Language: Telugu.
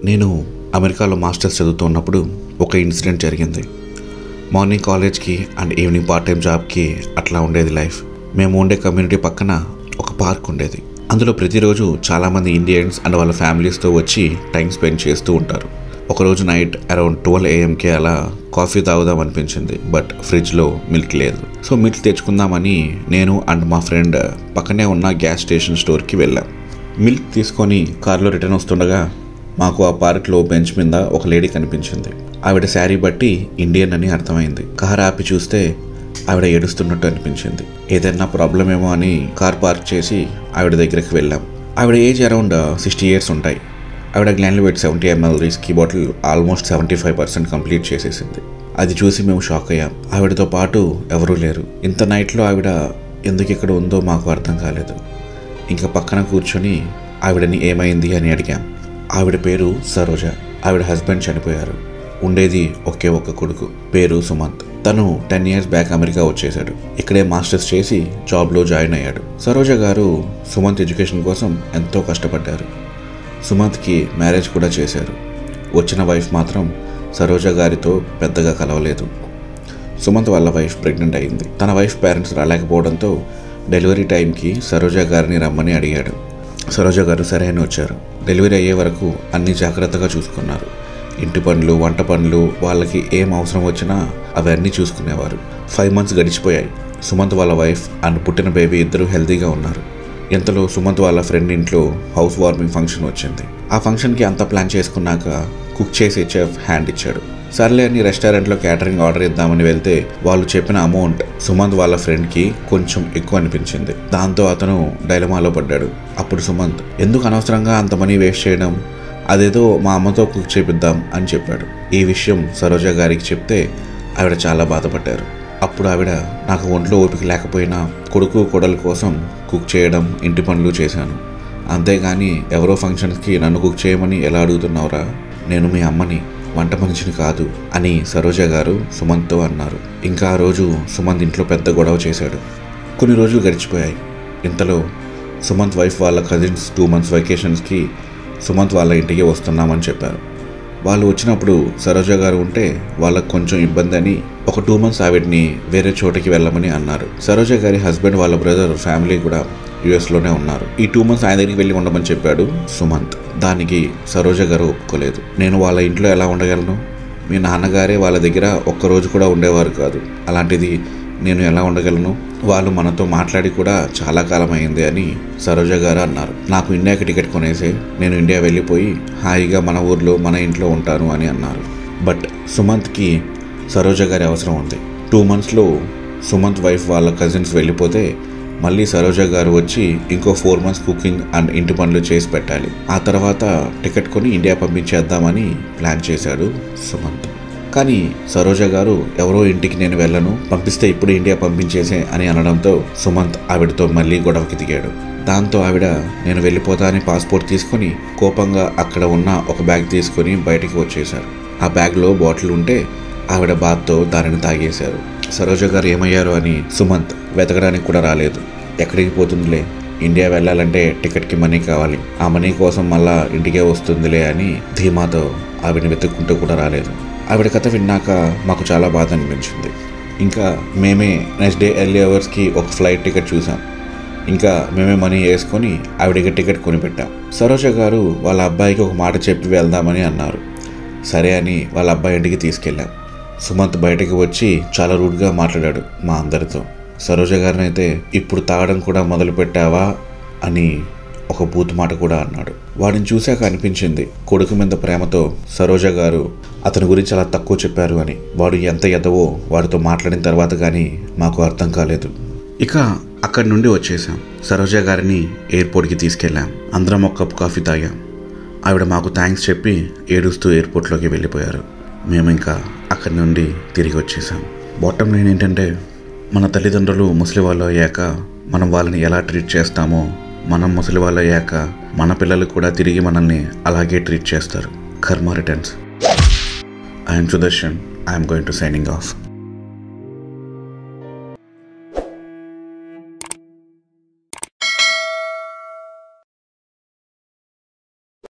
నేను అమెరికాలో మాస్టర్స్ చదువుతూ ఉన్నప్పుడు ఒక ఇన్సిడెంట్ జరిగింది మార్నింగ్ కాలేజ్కి అండ్ ఈవినింగ్ పార్ట్ టైం జాబ్కి అట్లా ఉండేది లైఫ్ మేము ఉండే కమ్యూనిటీ పక్కన ఒక పార్క్ ఉండేది అందులో ప్రతిరోజు చాలామంది ఇండియన్స్ అండ్ వాళ్ళ ఫ్యామిలీస్తో వచ్చి టైం స్పెండ్ చేస్తూ ఉంటారు ఒకరోజు నైట్ అరౌండ్ ట్వెల్వ్ ఏఎంకి అలా కాఫీ తాగుదాం అనిపించింది బట్ ఫ్రిడ్జ్లో మిల్క్ లేదు సో మిల్క్ తెచ్చుకుందామని నేను అండ్ మా ఫ్రెండ్ పక్కనే ఉన్న గ్యాస్ స్టేషన్ స్టోర్కి వెళ్ళాం మిల్క్ తీసుకొని కారులో రిటర్న్ వస్తుండగా మాకు ఆ పార్క్లో బెంచ్ మీద ఒక లేడీ కనిపించింది ఆవిడ శారీ బట్టి ఇండియన్ అని అర్థమైంది కార్ ఆపి చూస్తే ఆవిడ ఏడుస్తున్నట్టు అనిపించింది ఏదైనా ప్రాబ్లం ఏమో అని కార్ పార్క్ చేసి ఆవిడ దగ్గరికి వెళ్ళాం ఆవిడ ఏజ్ అరౌండ్ సిక్స్టీ ఇయర్స్ ఉంటాయి ఆవిడ Glenlivet seventy ML whisky bottle almost seventy five percent complete చేసేసింది అది చూసి మేము షాక్ అయ్యాం ఆవిడతో పాటు ఎవరూ లేరు ఇంత నైట్లో ఆవిడ ఎందుకు ఇక్కడ ఉందో మాకు అర్థం కాలేదు ఇంకా పక్కన కూర్చొని ఆవిడని ఏమైంది అని అడిగాం ఆవిడ పేరు సరోజ ఆవిడ హస్బెండ్ చనిపోయారు ఉండేది ఒకే ఒక్క కొడుకు పేరు సుమంత్ తను టెన్ ఇయర్స్ బ్యాక్ అమెరికా వచ్చేసాడు ఇక్కడే మాస్టర్స్ చేసి జాబ్లో జాయిన్ అయ్యాడు సరోజ గారు సుమంత్ ఎడ్యుకేషన్ కోసం ఎంతో కష్టపడ్డారు సుమంత్కి మ్యారేజ్ కూడా చేశారు వచ్చిన వైఫ్ మాత్రం సరోజ గారితో పెద్దగా కలవలేదు సుమంత్ వాళ్ళ వైఫ్ ప్రెగ్నెంట్ అయింది తన వైఫ్ పేరెంట్స్ రాలేకపోవడంతో డెలివరీ టైంకి సరోజ గారిని రమ్మని అడిగాడు సరోజ గారు సరే అని వచ్చారు డెలివరీ అయ్యే వరకు అన్ని జాగ్రత్తగా చూసుకున్నారు ఇంటి పనులు వంట పనులు వాళ్ళకి ఏం అవసరం వచ్చినా అవన్నీ చూసుకునేవారు ఫైవ్ మంత్స్ గడిచిపోయాయి సుమంత్ వాళ్ళ వైఫ్ అండ్ పుట్టిన బేబీ ఇద్దరు హెల్తీగా ఉన్నారు ఇంతలో సుమంత్ వాళ్ళ ఫ్రెండ్ ఇంట్లో హౌస్ వార్మింగ్ ఫంక్షన్ వచ్చింది ఆ ఫంక్షన్కి అంతా ప్లాన్ చేసుకున్నాక కుక్ చేసే చెఫ్ హ్యాండ్ ఇచ్చాడు సర్లే అని రెస్టారెంట్లో క్యాటరింగ్ ఆర్డర్ ఇద్దామని వెళ్తే వాళ్ళు చెప్పిన అమౌంట్ సుమంత్ వాళ్ళ ఫ్రెండ్కి కొంచెం ఎక్కువ అనిపించింది దాంతో అతను డైలమాలో పడ్డాడు అప్పుడు సుమంత్ ఎందుకు అనవసరంగా అంత మనీ వేస్ట్ చేయడం అదేదో మా అమ్మతో కుక్ చేపిద్దాం అని చెప్పాడు ఈ విషయం సరోజ గారికి చెప్తే ఆవిడ చాలా బాధపడ్డారు అప్పుడు ఆవిడ నాకు ఒంట్లో ఓపిక లేకపోయినా కొడుకు కొడల కోసం కుక్ చేయడం ఇంటి పనులు చేశాను అంతేగాని ఎవరో ఫంక్షన్స్కి నన్ను కుక్ చేయమని ఎలా అడుగుతున్నావురా నేను మీ అమ్మని వంట మనిషిని కాదు అని సరోజ గారు సుమంత్తో అన్నారు ఇంకా ఆ రోజు సుమంత్ ఇంట్లో పెద్ద గొడవ చేశాడు కొన్ని రోజులు గడిచిపోయాయి ఇంతలో సుమంత్ వైఫ్ వాళ్ళ కజిన్స్ టూ మంత్స్ వెకేషన్స్కి సుమంత్ వాళ్ళ ఇంటికి వస్తున్నామని చెప్పారు వాళ్ళు వచ్చినప్పుడు సరోజ గారు ఉంటే వాళ్ళకు కొంచెం ఇబ్బంది అని ఒక టూ మంత్స్ ఆవిడ్ని వేరే చోటకి వెళ్ళమని అన్నారు సరోజ గారి హస్బెండ్ వాళ్ళ బ్రదర్ ఫ్యామిలీ కూడా యుఎస్లోనే ఉన్నారు ఈ టూ మంత్స్ ఆయన దగ్గరికి వెళ్ళి ఉండమని చెప్పాడు సుమంత్ దానికి సరోజ గారు ఒప్పుకోలేదు నేను వాళ్ళ ఇంట్లో ఎలా ఉండగలను మీ నాన్నగారే వాళ్ళ దగ్గర ఒక్కరోజు కూడా ఉండేవారు కాదు అలాంటిది నేను ఎలా ఉండగలను వాళ్ళు మనతో మాట్లాడి కూడా చాలా కాలం అయింది అని సరోజ గారు అన్నారు నాకు ఇండియాకి టికెట్ కొనేసి నేను ఇండియా వెళ్ళిపోయి హాయిగా మన ఊర్లో మన ఇంట్లో ఉంటాను అని అన్నారు బట్ సుమంత్కి సరోజ గారి అవసరం ఉంది టూ మంత్స్లో సుమంత్ వైఫ్ వాళ్ళ కజిన్స్ వెళ్ళిపోతే మళ్ళీ సరోజ గారు వచ్చి ఇంకో ఫోర్ మంత్స్ కుకింగ్ అండ్ ఇంటి పనులు చేసి పెట్టాలి ఆ తర్వాత టికెట్ కొని ఇండియా పంపించేద్దామని ప్లాన్ చేశాడు సుమంత్ కానీ సరోజ గారు ఎవరో ఇంటికి నేను వెళ్ళను పంపిస్తే ఇప్పుడు ఇండియా పంపించేసే అని అనడంతో సుమంత్ ఆవిడతో మళ్ళీ గొడవకి దిగాడు దాంతో ఆవిడ నేను వెళ్ళిపోతా అని పాస్పోర్ట్ తీసుకొని కోపంగా అక్కడ ఉన్న ఒక బ్యాగ్ తీసుకొని బయటికి వచ్చేశారు ఆ బ్యాగ్లో బాటిల్ ఉంటే ఆవిడ బాత్తో దానిని తాగేశారు సరోజ గారు ఏమయ్యారు అని సుమంత్ వెతకడానికి కూడా రాలేదు ఎక్కడికి పోతుందిలే ఇండియా వెళ్ళాలంటే టికెట్కి మనీ కావాలి ఆ మనీ కోసం మళ్ళా ఇంటికే వస్తుందిలే అని ధీమాతో ఆవిడని వెతుక్కుంటూ కూడా రాలేదు ఆవిడ కథ విన్నాక మాకు చాలా బాధ అనిపించింది ఇంకా మేమే నెక్స్ట్ డే ఎర్లీ అవర్స్కి ఒక ఫ్లైట్ టికెట్ చూసాం ఇంకా మేమే మనీ వేసుకొని ఆవిడకి టికెట్ కొనిపెట్టాం సరోజ గారు వాళ్ళ అబ్బాయికి ఒక మాట చెప్పి వెళ్దామని అన్నారు సరే అని వాళ్ళ అబ్బాయి ఇంటికి తీసుకెళ్ళాం సుమంత్ బయటకు వచ్చి చాలా రూడ్గా మాట్లాడాడు మా అందరితో సరోజ గారిని అయితే ఇప్పుడు తాగడం కూడా మొదలు పెట్టావా అని ఒక బూత్ మాట కూడా అన్నాడు వాడిని చూశాక అనిపించింది కొడుకు మీద ప్రేమతో సరోజ గారు అతని గురించి అలా తక్కువ చెప్పారు అని వాడు ఎంత ఎదవో వాడితో మాట్లాడిన తర్వాత కానీ మాకు అర్థం కాలేదు ఇక అక్కడి నుండి వచ్చేసాం సరోజ గారిని ఎయిర్పోర్ట్కి తీసుకెళ్ళాం అందరం ఒక కప్ కాఫీ తాగాం ఆవిడ మాకు థ్యాంక్స్ చెప్పి ఏడుస్తూ ఎయిర్పోర్ట్లోకి వెళ్ళిపోయారు మేము ఇంకా అక్కడి నుండి తిరిగి వచ్చేసాం బాటం లైన్ ఏంటంటే మన తల్లిదండ్రులు ముసలి వాళ్ళు అయ్యాక మనం వాళ్ళని ఎలా ట్రీట్ చేస్తామో మనం ముసలి వాళ్ళు అయ్యాక మన పిల్లలు కూడా తిరిగి మనల్ని అలాగే ట్రీట్ చేస్తారు karma returns I'm Sudarshan I'm going to signing of